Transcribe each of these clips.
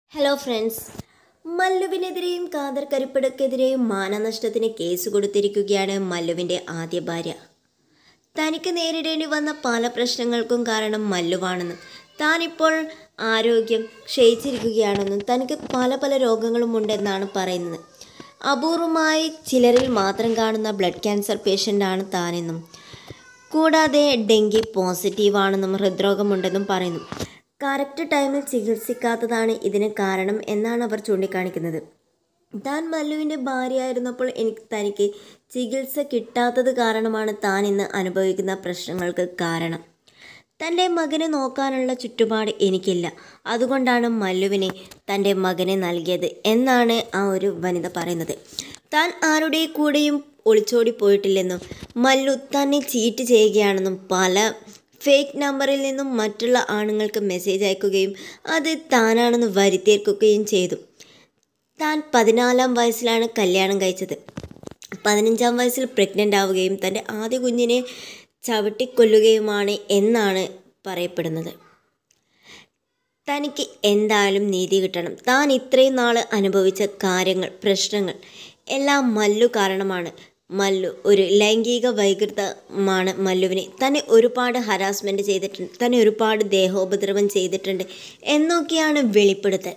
hello friends മല്ലുവിനെതിരെയും കാദർ കരിപ്പടക്കെതിരെയും മാനനഷ്ടത്തിന് കേസ് കൊടുത്തിരിക്കുകയാണ് മല്ലുവിൻ്റെ ആദ്യ ഭാര്യ തനിക്ക് നേരിടേണ്ടി വന്ന പല പ്രശ്നങ്ങൾക്കും കാരണം മല്ലുവാണെന്നും താനിപ്പോൾ ആരോഗ്യം ക്ഷയിച്ചിരിക്കുകയാണെന്നും തനിക്ക് പല പല രോഗങ്ങളും ഉണ്ടെന്നാണ് പറയുന്നത് അപൂർവമായി ചിലരിൽ മാത്രം കാണുന്ന ബ്ലഡ് ക്യാൻസർ പേഷ്യൻ്റാണ് താനെന്നും കൂടാതെ ഡെങ്കി പോസിറ്റീവാണെന്നും ഹൃദ്രോഗമുണ്ടെന്നും പറയുന്നു കറക്റ്റ് ടൈമിൽ ചികിത്സിക്കാത്തതാണ് ഇതിന് കാരണം എന്നാണ് അവർ ചൂണ്ടിക്കാണിക്കുന്നത് താൻ മല്ലുവിൻ്റെ ഭാര്യയായിരുന്നപ്പോൾ എനിക്ക് തനിക്ക് ചികിത്സ കിട്ടാത്തത് കാരണമാണ് താൻ ഇന്ന് അനുഭവിക്കുന്ന പ്രശ്നങ്ങൾക്ക് കാരണം തൻ്റെ മകനെ നോക്കാനുള്ള ചുറ്റുപാട് എനിക്കില്ല അതുകൊണ്ടാണ് മല്ലുവിനെ തൻ്റെ മകനെ നൽകിയത് എന്നാണ് ആ ഒരു വനിത പറയുന്നത് താൻ ആരുടെ കൂടെയും ഒളിച്ചോടി പോയിട്ടില്ലെന്നും മല്ലു തന്നെ ചീറ്റ് ചെയ്യുകയാണെന്നും പല ഫേക്ക് നമ്പറിൽ നിന്നും മറ്റുള്ള ആണുങ്ങൾക്ക് മെസ്സേജ് അയക്കുകയും അത് താനാണെന്ന് വരുത്തിയേൽക്കുകയും ചെയ്തു താൻ പതിനാലാം വയസ്സിലാണ് കല്യാണം കഴിച്ചത് പതിനഞ്ചാം വയസ്സിൽ പ്രഗ്നൻ്റ് ആവുകയും തൻ്റെ ആദ്യ കുഞ്ഞിനെ ചവിട്ടിക്കൊല്ലുകയുമാണ് എന്നാണ് പറയപ്പെടുന്നത് തനിക്ക് എന്തായാലും നീതി കിട്ടണം താൻ ഇത്രയും നാൾ അനുഭവിച്ച കാര്യങ്ങൾ പ്രശ്നങ്ങൾ എല്ലാം മല്ലു കാരണമാണ് മല്ലു ഒരു ലൈംഗിക വൈകൃതമാണ് മല്ലുവിനെ തന്നെ ഒരുപാട് ഹരാസ്മെൻറ്റ് ചെയ്തിട്ടുണ്ട് തന്നെ ഒരുപാട് ദേഹോപദ്രവം ചെയ്തിട്ടുണ്ട് എന്നൊക്കെയാണ് വെളിപ്പെടുത്തൽ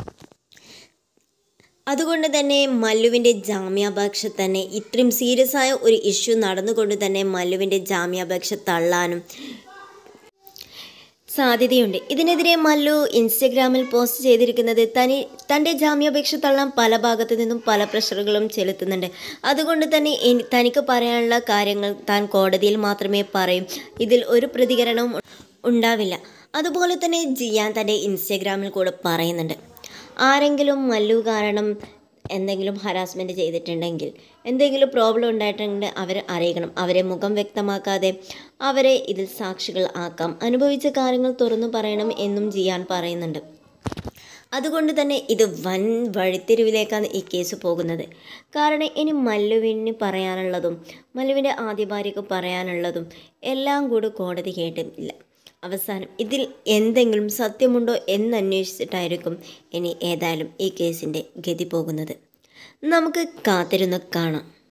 അതുകൊണ്ട് തന്നെ മല്ലുവിൻ്റെ ജാമ്യാപേക്ഷ തന്നെ ഇത്രയും സീരിയസ് ആയ ഒരു ഇഷ്യൂ നടന്നുകൊണ്ട് തന്നെ മല്ലുവിൻ്റെ ജാമ്യാപേക്ഷ തള്ളാനും സാധ്യതയുണ്ട് ഇതിനെതിരെ മല്ലു ഇൻസ്റ്റഗ്രാമിൽ പോസ്റ്റ് ചെയ്തിരിക്കുന്നത് തനി തൻ്റെ ജാമ്യാപേക്ഷ തള്ളാൻ പല ഭാഗത്തു നിന്നും പല പ്രഷറുകളും ചെലുത്തുന്നുണ്ട് അതുകൊണ്ട് തന്നെ എനി- തനിക്ക് പറയാനുള്ള കാര്യങ്ങൾ താൻ കോടതിയിൽ മാത്രമേ പറയും ഇതിൽ ഒരു പ്രതികരണവും ഉണ്ടാവില്ല അതുപോലെ തന്നെ ജിയാൻ തൻ്റെ ഇൻസ്റ്റഗ്രാമിൽ കൂടെ പറയുന്നുണ്ട് ആരെങ്കിലും മല്ലു കാരണം എന്തെങ്കിലും ഹരാസ്മെൻറ്റ് ചെയ്തിട്ടുണ്ടെങ്കിൽ എന്തെങ്കിലും പ്രോബ്ലം ഉണ്ടായിട്ടുണ്ടെങ്കിൽ അവരെ അറിയിക്കണം അവരെ മുഖം വ്യക്തമാക്കാതെ അവരെ ഇതിൽ സാക്ഷികൾ ആക്കാം അനുഭവിച്ച കാര്യങ്ങൾ തുറന്നു പറയണം എന്നും ജിയാൻ പറയുന്നുണ്ട് അതുകൊണ്ട് തന്നെ ഇത് വൻ വഴിത്തിരിവിലേക്കാണ് ഈ കേസ് പോകുന്നത് കാരണം ഇനി മല്ലുവിന് പറയാനുള്ളതും മല്ലുവിൻ്റെ ആദ്യ ഭാര്യയ്ക്ക് പറയാനുള്ളതും എല്ലാം കൂടി കോടതി കേട്ടില്ല അവസാനം ഇതിൽ എന്തെങ്കിലും സത്യമുണ്ടോ എന്നന്വേഷിച്ചിട്ടായിരിക്കും ഇനി ഏതായാലും ഈ കേസിൻ്റെ ഗതി പോകുന്നത് നമുക്ക് കാത്തിരുന്ന് കാണാം